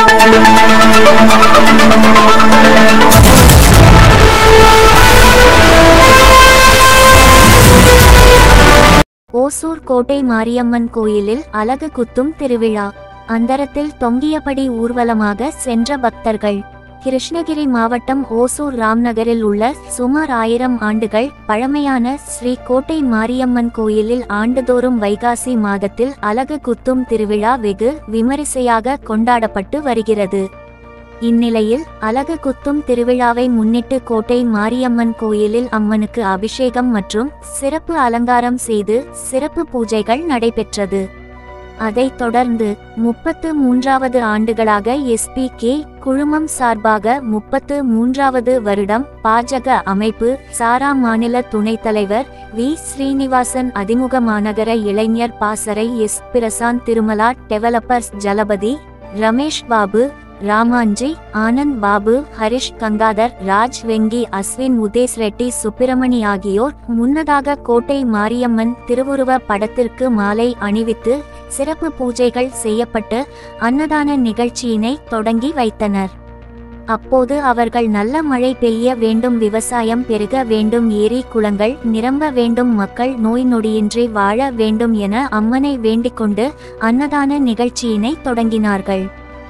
ஓசூர் கோட்டை மாரியம்மன் கோயிலில் அலகு குத்தும் திருவிழா அந்தரத்தில் தொங்கியபடி ஊர்வலமாக சென்ற பக்தர்கள் கிருஷ்ணகிரி மாவட்டம் ஓசூர் ராம்நகரில் உள்ள சுமார் ஆயிரம் ஆண்டுகள் பழமையான ஸ்ரீ கோட்டை மாரியம்மன் கோயிலில் ஆண்டுதோறும் வைகாசி மாதத்தில் அலகு குத்தும் திருவிழா வெகு விமரிசையாக கொண்டாடப்பட்டு வருகிறது இந்நிலையில் அலகு குத்தும் திருவிழாவை முன்னிட்டு கோட்டை மாரியம்மன் கோயிலில் அம்மனுக்கு அபிஷேகம் மற்றும் சிறப்பு அலங்காரம் செய்து சிறப்பு பூஜைகள் நடைபெற்றது அதைத் தொடர்ந்து முப்பத்து மூன்றாவது ஆண்டுகளாக எஸ்பி கே குழுமம் சார்பாக முப்பத்து மூன்றாவது வருடம் பாஜக அமைப்பு சாரா மாநில துணைத் தலைவர் வி ஸ்ரீனிவாசன் அதிமுக மாநகர இளைஞர் பாசறை எஸ் பிரசாந்த் திருமலா டெவலப்பர்ஸ் ஜலபதி ரமேஷ் பாபு ராமாஞ்சி ஆனந்த் பாபு ஹரிஷ் கங்காதர் ராஜ் வெங்கி அஸ்வின் உதேஷ் ரெட்டி சுப்பிரமணி ஆகியோர் முன்னதாக கோட்டை மாரியம்மன் திருவுருவ படத்திற்கு மாலை அணிவித்து சிறப்பு பூஜைகள் செய்யப்பட்டு அன்னதான நிகழ்ச்சியினை தொடங்கி வைத்தனர் அப்போது அவர்கள் நல்ல மழை பெய்ய வேண்டும் விவசாயம் பெருக வேண்டும் ஏரி குளங்கள் நிரம்ப வேண்டும் மக்கள் நோய் நொடியின்றி வாழ வேண்டும் என அம்மனை வேண்டிக்கொண்டு அன்னதான நிகழ்ச்சியினை தொடங்கினார்கள்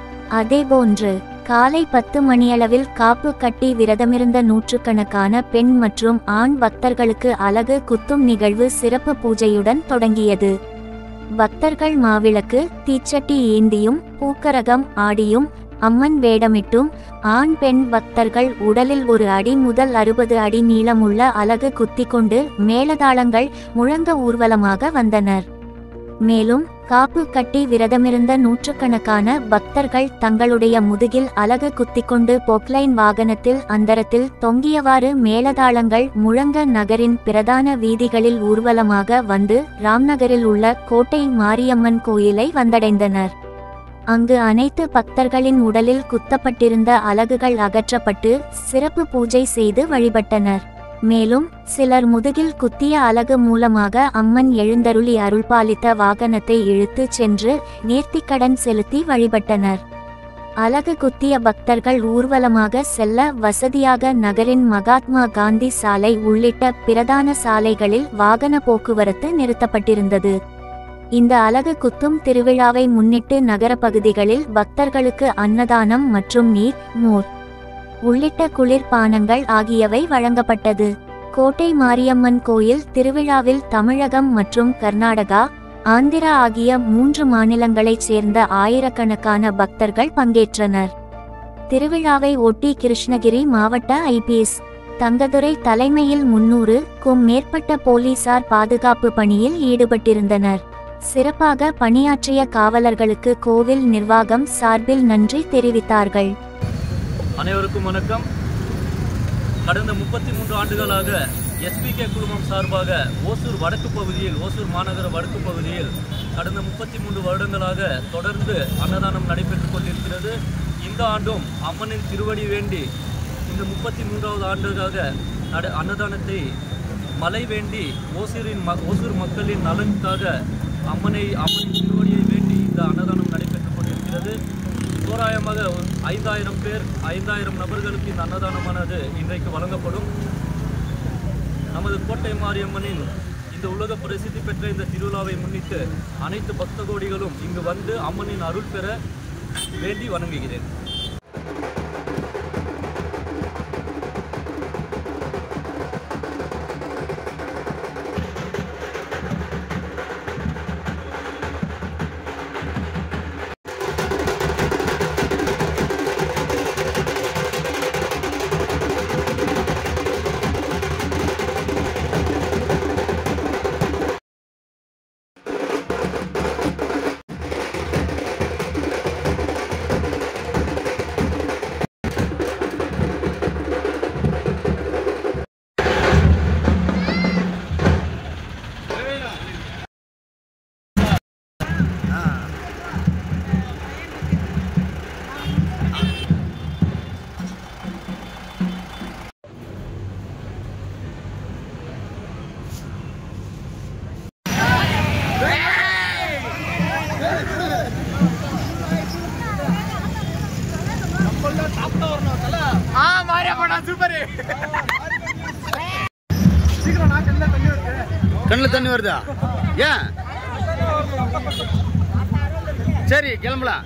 அதேபோன்று காலை பத்து மணியளவில் காப்பு கட்டி விரதமிருந்த நூற்றுக்கணக்கான பெண் மற்றும் ஆண் பக்தர்களுக்கு அலகு குத்தும் நிகழ்வு சிறப்பு பூஜையுடன் தொடங்கியது பக்தர்கள் மாவிளக்கு தீச்சட்டி ஏந்தியும் பூக்கரகம் ஆடியும் அம்மன் வேடமிட்டும் ஆண் பெண் பக்தர்கள் உடலில் ஒரு அடி முதல் அறுபது அடி நீளமுள்ள அலகு குத்திக்கொண்டு மேளதாளங்கள் முழங்க ஊர்வலமாக வந்தனர் மேலும் காப்பு கட்டி விரதமிருந்த நூற்றுக்கணக்கான பக்தர்கள் தங்களுடைய முதுகில் அலகு குத்திக்கொண்டு பொக்லைன் வாகனத்தில் அந்தரத்தில் தொங்கியவாறு மேளதாளங்கள் முழங்க நகரின் பிரதான வீதிகளில் ஊர்வலமாக வந்து ராம்நகரில் உள்ள கோட்டை மாரியம்மன் கோயிலை வந்தடைந்தனர் அங்கு அனைத்து பக்தர்களின் உடலில் குத்தப்பட்டிருந்த அலகுகள் அகற்றப்பட்டு சிறப்பு பூஜை செய்து வழிபட்டனர் மேலும் சிலர் முதுகில் குத்திய அலகு மூலமாக அம்மன் எழுந்தருளி அருள்பாலித்த வாகனத்தை இழுத்துச் சென்று நேர்த்திக்கடன் செலுத்தி வழிபட்டனர் அலகு குத்திய பக்தர்கள் ஊர்வலமாக செல்ல வசதியாக நகரின் மகாத்மா காந்தி சாலை உள்ளிட்ட பிரதான சாலைகளில் வாகன போக்குவரத்து நிறுத்தப்பட்டிருந்தது இந்த அலகு குத்தும் திருவிழாவை முன்னிட்டு நகர பகுதிகளில் பக்தர்களுக்கு அன்னதானம் மற்றும் நீர் மோர் உள்ளிட்ட குளிர்பானங்கள் ஆகியவை வழங்கப்பட்டது கோட்டை மாரியம்மன் கோயில் திருவிழாவில் தமிழகம் மற்றும் கர்நாடகா ஆந்திரா ஆகிய மூன்று மாநிலங்களைச் சேர்ந்த ஆயிரக்கணக்கான பக்தர்கள் பங்கேற்றனர் திருவிழாவை ஒட்டி கிருஷ்ணகிரி மாவட்ட ஐபிஎஸ் தங்கதுரை தலைமையில் முன்னூறுக்கும் மேற்பட்ட போலீசார் பாதுகாப்பு பணியில் ஈடுபட்டிருந்தனர் சிறப்பாக பணியாற்றிய காவலர்களுக்கு கோவில் நிர்வாகம் சார்பில் நன்றி தெரிவித்தார்கள் அனைவருக்கும் வணக்கம் கடந்த முப்பத்தி மூன்று ஆண்டுகளாக எஸ்பிகே குழுமம் சார்பாக ஓசூர் வடக்கு பகுதியில் ஓசூர் மாநகர வடக்கு பகுதியில் கடந்த முப்பத்தி மூன்று வருடங்களாக தொடர்ந்து அன்னதானம் நடைபெற்றுக் கொண்டிருக்கிறது இந்த ஆண்டும் அம்மனின் திருவடி வேண்டி இந்த முப்பத்தி மூன்றாவது ஆண்டுக்காக நட அன்னதானத்தை மலை வேண்டி ஓசூரின் ம ஓசூர் மக்களின் நலனுக்காக அம்மனை அம்மனின் திருவடியை வேண்டி இந்த அன்னதானம் நடைபெற்றுக் கொண்டிருக்கிறது தோராயமாக ஒரு ஐந்தாயிரம் பேர் ஐந்தாயிரம் நபர்களுக்கு இந்த அன்னதானமானது இன்றைக்கு வழங்கப்படும் நமது கோட்டை மாரியம்மனின் இந்த உலக பிரசித்தி பெற்ற இந்த திருவிழாவை முன்னிட்டு அனைத்து பக்த கோடிகளும் இங்கு வந்து அம்மனின் அருள் பெற வேண்டி வணங்குகிறேன் ஆமாடா சூப்பர் சீக்கிரம் நான் கண்ணில் தண்ணி வருது கண்ணில் தண்ணி வருதா ஏன் சரி கிளம்பலாம்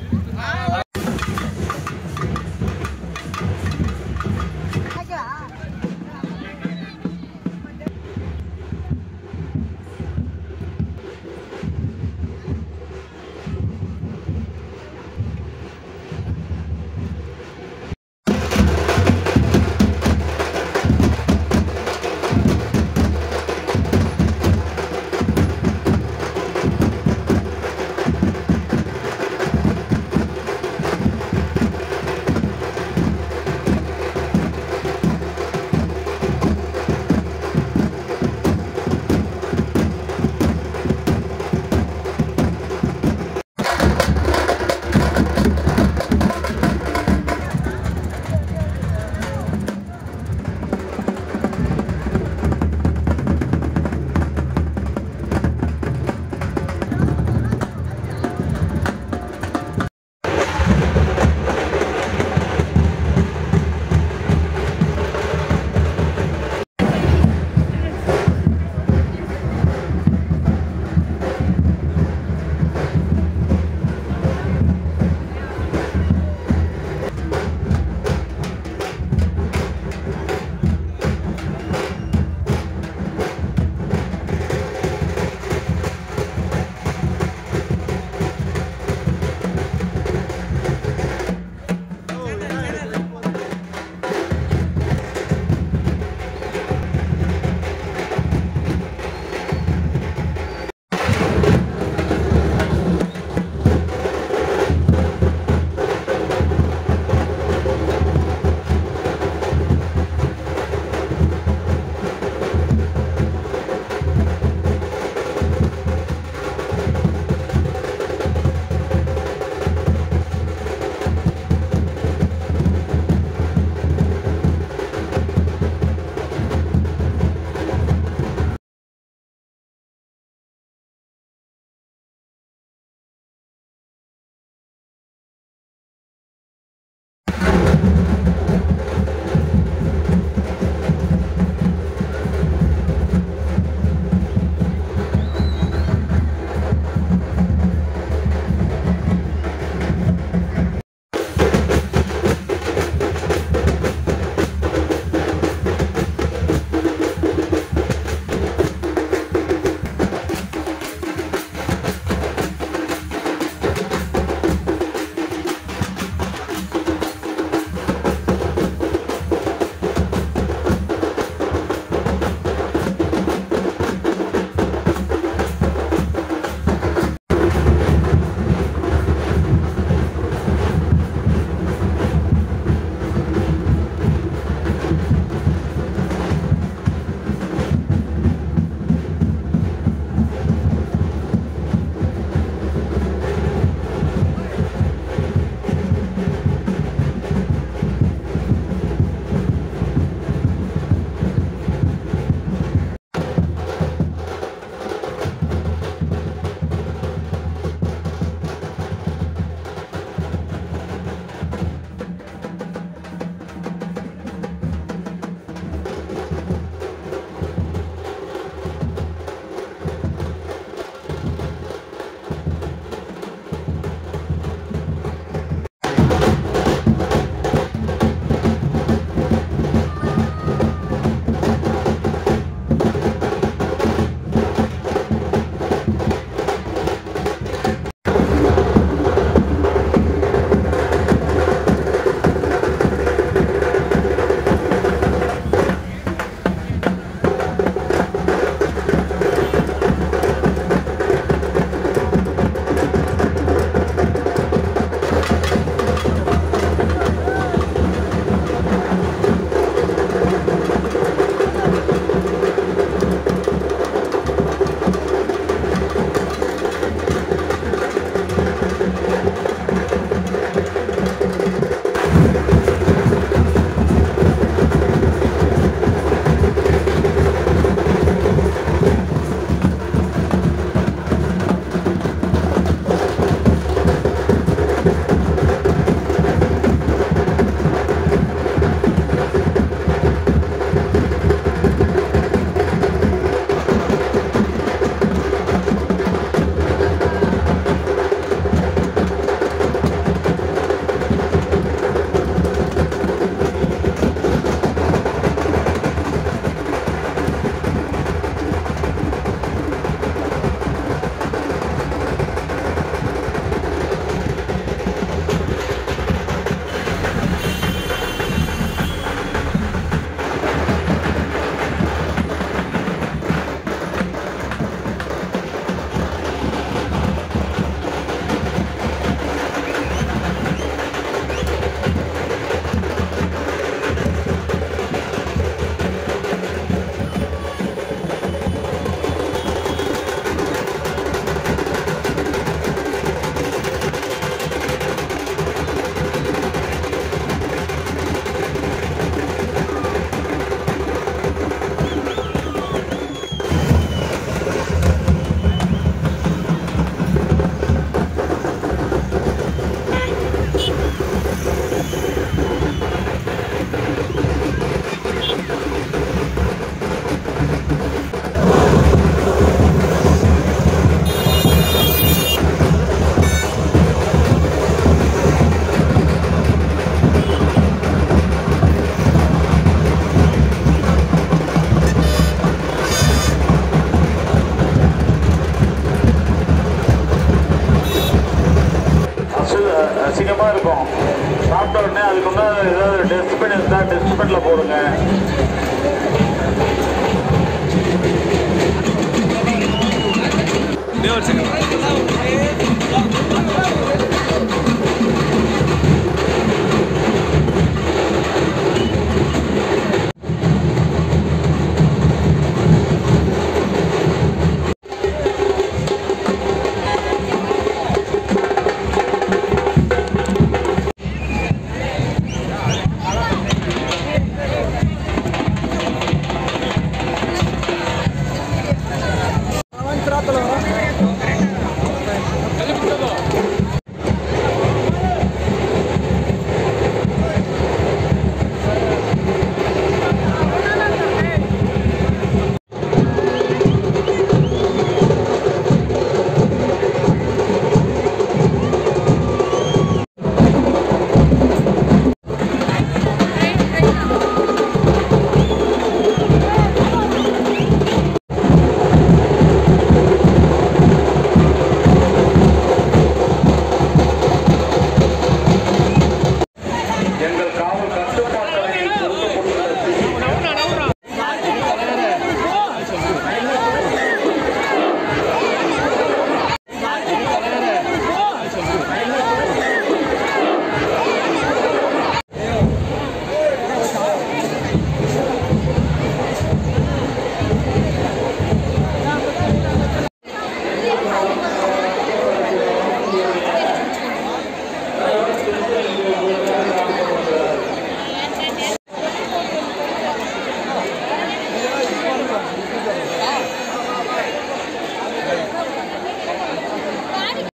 இருக்கும் சாப்பிட்ட உடனே அதுக்கு முன்னாடி ஏதாவது டஸ்ட்பின் இருந்தால் டஸ்ட்பினில் போடுங்க இதே ஒரு செகண்ட்